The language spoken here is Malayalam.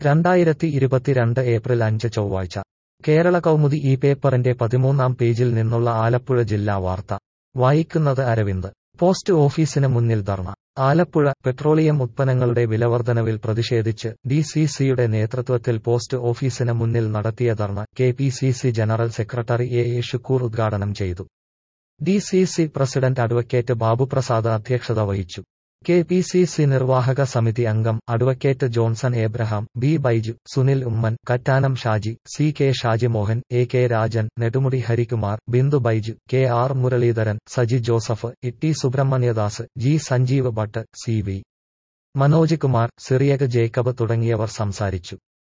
രണ്ടായിരത്തി ഇരുപത്തിരണ്ട് ഏപ്രിൽ അഞ്ച് ചൊവ്വാഴ്ച കേരള കൗമുദി ഈ പേപ്പറിന്റെ പതിമൂന്നാം പേജിൽ നിന്നുള്ള ആലപ്പുഴ ജില്ലാ വാർത്ത വായിക്കുന്നത് അരവിന്ദ് പോസ്റ്റ് ഓഫീസിന് മുന്നിൽ ധർണ ആലപ്പുഴ പെട്രോളിയം ഉത്പന്നങ്ങളുടെ വിലവർധനവിൽ പ്രതിഷേധിച്ച് ഡി സി സിയുടെ നേതൃത്വത്തിൽ പോസ്റ്റ് ഓഫീസിന് മുന്നിൽ നടത്തിയ dharna K P C C general secretary A A Shukoor ഉദ്ഘാടനം ചെയ്തു D C C president advocate Babuprasad അധ്യക്ഷത വഹിച്ചു കെ പി സി സി നിർവാഹക സമിതി അംഗം advocate Johnson Abraham B Baiju Sunil Oommen Kattanam Shaji C K Shajimohan A K Rajan Nedumudi Harikumar Bindu Baiju K R Muraleedharan Saji Joseph Itty Subrahmanyadas G Sanjeev Bhat C V Manoj Kumar Cyriac Jacob തുടങ്ങിയവർ സംസാരിച്ചു